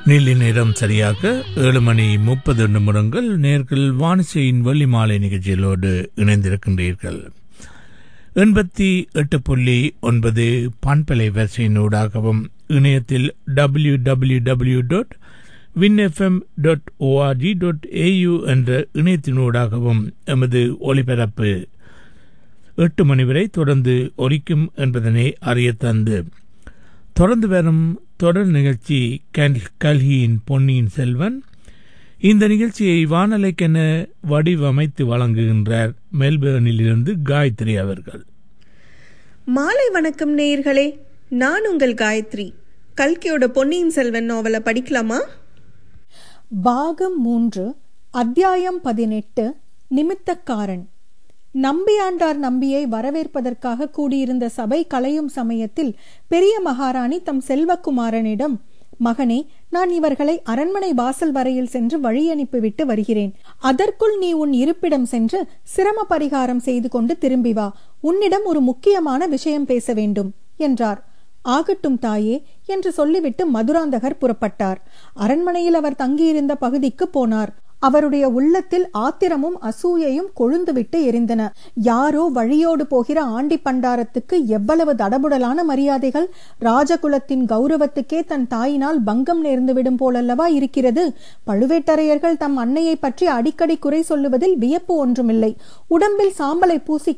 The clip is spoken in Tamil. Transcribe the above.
நீலி நேரம் சரியாக ஏழு மணி முப்பது நிமிடங்கள் நேர்கள் வானிசையின் வெள்ளி மாலை நிகழ்ச்சிகளோடு இணைந்திருக்கின்றீர்கள் எண்பத்தி எட்டு புள்ளி ஒன்பது பண்பலை வரிசையினூடாகவும் இணையத்தில் W W W dot Win F M dot O R G dot A U என்ற இணையத்தினூடாகவும் எமது ஒலிபரப்பு எட்டு மணி வரை தொடர்ந்து ஒலிக்கும் என்பதனை அறிய தந்து தொடர்ந்து வரும் தொடர் நிகழ்ச்சி கல்- கல்கியின் பொன்னியின் செல்வன் இந்த நிகழ்ச்சியை வானலைக்கென வடிவமைத்து வழங்குகின்றார் மெல்பேர்னிலிருந்து காயத்ரி அவர்கள் மாலை வணக்கம் நேயர்களே நான் உங்கள் காயத்ரி கல்கியோட பொன்னியின் செல்வன் நாவலை படிக்கலாமா பாகம் மூன்று அத்தியாயம் பதினெட்டு நிமித்தக்காரன் நம்பியாண்டார் நம்பியை வரவேற்பதற்காக கூடியிருந்த சபை கலையும் சமயத்தில் பெரிய மகாராணி தம் செல்வக்குமாரனிடம் மகனே நான் இவர்களை அரண்மனை வாசல் வரையில் சென்று வழி அனுப்பிவிட்டு வருகிறேன் அதற்குள் நீ உன் இருப்பிடம் சென்று சிரம பரிகாரம் செய்து கொண்டு திரும்பி வா உன்னிடம் ஒரு முக்கியமான விஷயம் பேச வேண்டும் என்றார் ஆகட்டும் தாயே என்று சொல்லிவிட்டு மதுராந்தகர் புறப்பட்டார் அரண்மனையில் அவர் தங்கியிருந்த பகுதிக்கு போனார் அவருடைய உள்ளத்தில் ஆத்திரமும் அசூயையும் கொழுந்துவிட்டு எரிந்தன யாரோ வழியோடு போகிற ஆண்டி பண்டாரத்துக்கு எவ்வளவு தடபுடலான மரியாதைகள் ராஜகுலத்தின் கௌரவத்துக்கே தன் தாயினால் பங்கம் நேர்ந்துவிடும் போலல்லவா இருக்கிறது பழுவேட்டரையர்கள் தம் அன்னையை பற்றி அடிக்கடி குறை சொல்லுவதில் வியப்பு ஒன்றுமில்லை உடம்பில் சாம்பலை பூசி